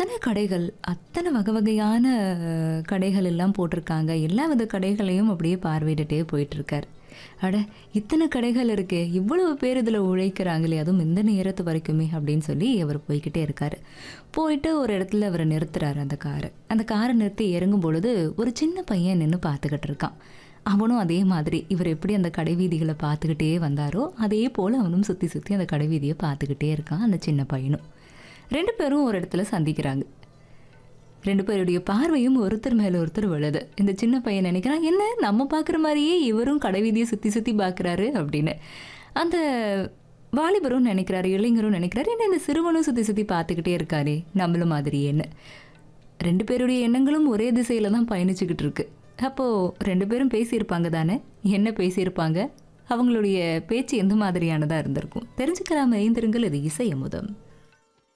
அத்தனை கடைகள் அத்தனை வகை வகையான அஹ், கடைகள் எல்லாம் போட்டிருக்காங்க எல்லா வித கடைகளையும் அப்படியே பார்வையிட்டுட்டே போயிட்டு இருக்கார் அட இத்தனை கடைகள் இருக்கே இவ்வளவு பேர் இதில் உழைக்கிறாங்களே அதுவும் இந்த நேரத்து வரைக்குமே அப்படின்னு சொல்லி அவர் போய்கிட்டே இருக்காரு போயிட்டு ஒரு இடத்துல அவர் நிறுத்துறாரு அந்த காரை அந்த காரை நிறுத்தி இறங்கும் பொழுது ஒரு சின்ன பையன் நின்று பார்த்துக்கிட்டு இருக்கான் அவனும் அதே மாதிரி இவர் எப்படி அந்த கடை வீதிகளை பார்த்துக்கிட்டே வந்தாரோ அதே போல் அவனும் சுற்றி சுற்றி அந்த கடை வீதியை பார்த்துக்கிட்டே இருக்கான் அந்த சின்ன பையனும் ரெண்டு பேரும் ஒரு இடத்துல சந்திக்கிறாங்க ரெண்டு பேருடைய பார்வையும் ஒருத்தர் மேலே ஒருத்தர் விழுது இந்த சின்ன பையன் நினைக்கிறான் என்ன நம்ம பார்க்குற மாதிரியே இவரும் கடை வீதியை சுற்றி சுற்றி பார்க்குறாரு அப்படின்னு அந்த வாலிபரும் நினைக்கிறாரு இளைஞரும் நினைக்கிறாரு என்ன இந்த சிறுவனும் சுற்றி சுற்றி பார்த்துக்கிட்டே இருக்காரே நம்மள மாதிரியேன்னு ரெண்டு பேருடைய எண்ணங்களும் ஒரே திசையில தான் பயணிச்சுக்கிட்டு இருக்கு அப்போது ரெண்டு பேரும் பேசியிருப்பாங்க தானே என்ன பேசியிருப்பாங்க அவங்களுடைய பேச்சு எந்த மாதிரியானதாக இருந்திருக்கும் தெரிஞ்சுக்கலாம ஐந்திருங்கள் இது இசை அமுதம்